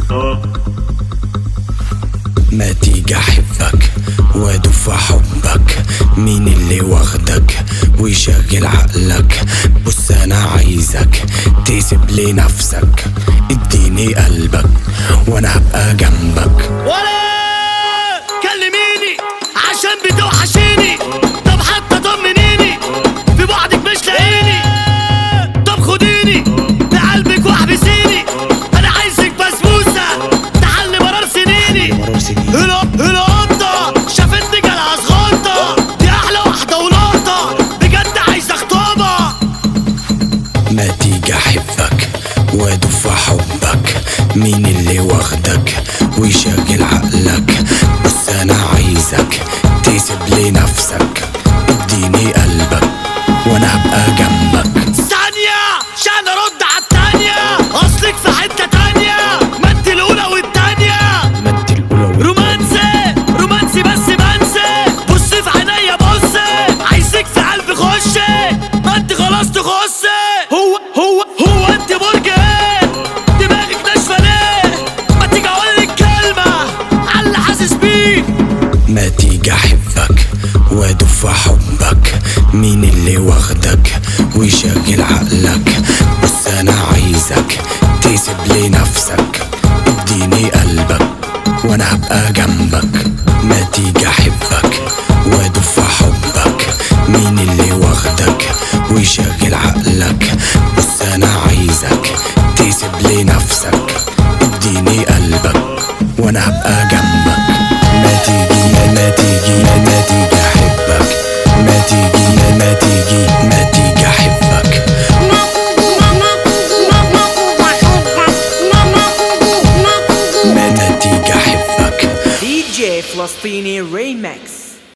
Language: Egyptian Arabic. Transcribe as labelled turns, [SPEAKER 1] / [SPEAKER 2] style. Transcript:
[SPEAKER 1] ما تيجي احبك وادوب في حبك مين اللي واخدك ويشغل عقلك بص انا عايزك تسيب لي نفسك اديني قلبك وانا هبقى جنبك
[SPEAKER 2] ولا كلميني عشان بتوحشيني طب حتى طمنيني في بعدك مش لاقيني طب خديني لقلبك واحبسيني انا عايزك بسبوسه تحل مرار سنيني
[SPEAKER 1] مرار سنين
[SPEAKER 2] الق- القطه شافتني جالها غلطه دي احلى واحده ولقطه بجد عايزه خطوبه
[SPEAKER 1] ما تيجي احبك وادوب في حبك مين اللي واخدك ويشغل عقلك بص انا عايزك تسيب لي نفسك اديني قلبك وانا هبقى جنبك
[SPEAKER 2] ثانية عشان ارد على التانية اصلك في حتة تانية ما انت الاولى والتانية
[SPEAKER 1] ما انت الاولى
[SPEAKER 2] رومانسي رومانسي بس بنسى بصي في عينيا بصي عايزك في قلبي خشي ما انت خلاص تخصي هو هو هو انت برج ايه دماغك ناشفه ليه ما تيجي اقولك كلمه على اللي حاسس بيه
[SPEAKER 1] ما تيجي احبك وادوب في حبك مين اللي واخدك ويشغل عقلك بص انا عايزك تسيب لي نفسك اديني قلبك وانا هبقى جنبك ما تيجي احبك وادوب في حبك مين اللي واخدك ويشغل عقلك بص انا عايزك تسيب لي نفسك اديني قلبك وانا هبقى جنبك ما تيجي ما ما تيجي ما ما تيجي احبك ما تيجي ما ما تيجي ما تيجي احبك ما ما تيجي احبك
[SPEAKER 3] DJ فلسطيني ريمكس